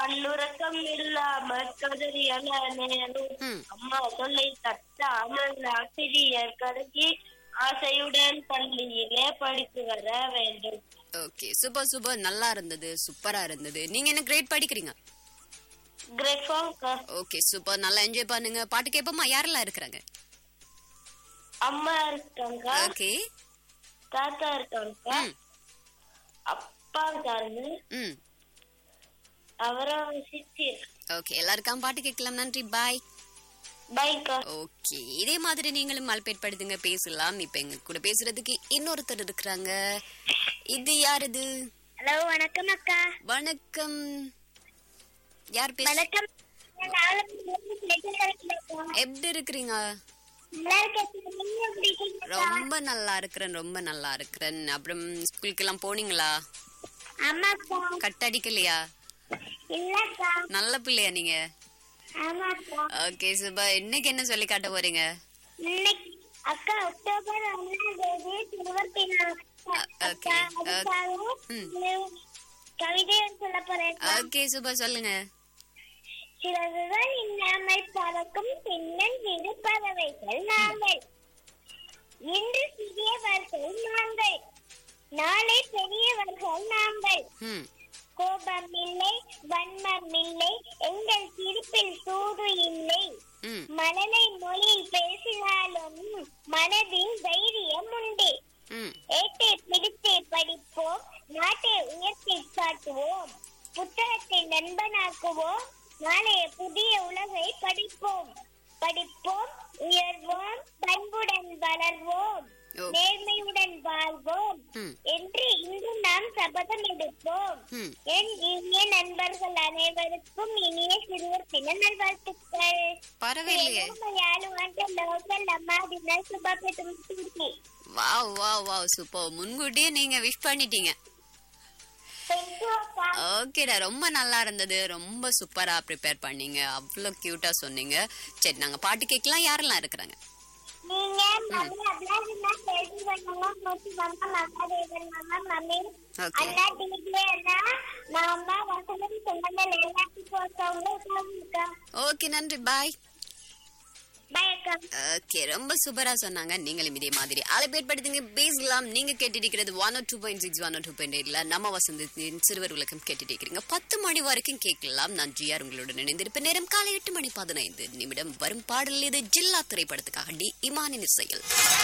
கண்ணுறக்கம் இல்லாம கதறியல நேரும் ம் அம்மா சொல்லை தட்டாமல் ஆசிரியர் கருகி ஆசையுடன் பள்ளியிலே படித்து வர வேண்டும் ஓகே சூப்பர் சூப்பர் நல்லா இருந்தது சூப்பரா இருந்தது நீங்க என்ன கிரேட் படிக்கிறீங்க கிரேட் ஃபார்ம் ஓகே சூப்பர் நல்லா என்ஜாய் பண்ணுங்க பாட்டு கேட்போமா யாரெல்லாம் இருக்கிறாங்க அம்மா இருக்காங்க ஓகே தாத்தா இருக்காங்க ம் அப்பா இருக்காங்க ம் அவரும் சித்தி இருக்கு ஓகே எல்லாருக்கும் பாட்டு கேட்கலாம் நன்றி பாய் பைக்கா ஓகே இதே மாதிரி நீங்களும் மல்பேட் படுத்துங்க பேசலாம் இப்ப எங்க கூட பேசுறதுக்கு இன்னொருத்தர் இருக்கிறாங்க இது யார் இது ஹலோ வணக்கம் அக்கா வணக்கம் யார் பேச வணக்கம் எப்படி இருக்கிறீங்க ரொம்ப நல்லா இருக்கிறேன் ரொம்ப நல்லா இருக்கிறேன் அப்புறம் ஸ்கூலுக்கு எல்லாம் போனீங்களா ஆமாக்கா கட் அடிக்கலையா இல்லக்கா நல்ல பிள்ளையா நீங்க ஆமாக்கா ஓகே சுபா இன்னைக்கு என்ன சொல்லி காட்ட போறீங்க இன்னைக்கு அக்கா அக்டோபர் ஒன்னாம் தேதி இருபத்தி நாலு ஓகே, ம். கவிதை சொல்ல போறேன் ஓகே சுபா சொல்லுங்க சிறகுகள் இல்லாமல் பறக்கும் சின்னன் சிறு பறவைகள் நாங்கள் இன்று சிறியவர்கள் நாங்கள் நாளை பெரியவர்கள் நாங்கள் ம் கோபம் இல்லை வன்மம் இல்லை எங்கள் சிரிப்பில் சூடு இல்லை ம் மழலை மொழியில் பேசினாலும் மனதில் தைரியம் உண்டு ம் ஏட்டை பிடித்து படிப்போம் நாட்டை உயர்த்தி காட்டுவோம் புத்தகத்தை நண்பனாக்குவோம் நாளைய புதிய உலகை படிப்போம் படிப்போம் உயர்வோம் பண்புடன் வளர்வோம் ஓ. நேர்மையுடன் வாழ்வோம் ம் என்று இன்று நாம் சபதம் எடுப்போம் ம் என் இனிய நண்பர்கள் அனைவருக்கும் இனிய சிறுவர் தின நல்வாழ்த்துக்கள் பரவாயில்லையே ಯಾರು ಅಂತ ಲೋಕಲ್ ಅಮ್ಮ ದಿನ ಶುಭಕ್ಕೆ ತುಂಬಿಸಿ வாவ் வாவ் வாவ் சூப்பர் முன்கூட்டியே நீங்க விஷ் பண்ணிட்டீங்க ஓகேடா ரொம்ப நல்லா இருந்தது ரொம்ப சூப்பரா ப்ரிப்பேர் பண்ணீங்க அவ்வளோ கியூட்டா சொன்னீங்க சரி நாங்க பாட்டு கேட்கலாம் யாரெல்லாம் இருக்கிறாங்க நீங்க மம்மி அப்ளாசினா செல்வி பண்ணாங்க மோசி மாமா மாமா தேவன் மாமா மம்மி ஓகே அண்ணா டிஜே அண்ணா மாமா வசனம் சொன்னல எல்லாத்துக்கும் ஒருத்தவங்க ஓகே நன்றி பாய் பாய் அக்கா ஓகே ரொம்ப சூப்பரா சொன்னாங்க நீங்களும் இதே மாதிரி அலைப்பேற்படுத்துங்க பேசலாம் நீங்க கேட்டுட்டு one two point six one two point எயிட்ல நம்ம வசந்தத்தின் சிறுவர் உலகம் கேட்டுட்டு இருக்கிறீங்க பத்து மணி வரைக்கும் கேட்கலாம் நான் ஜிஆர் உங்களுடன் இணைந்திருப்ப நேரம் காலை எட்டு மணி பதினைந்து நிமிடம் வரும் பாடல் இது ஜில்லா திரைப்படத்துக்காக டி இமானின் இசையில்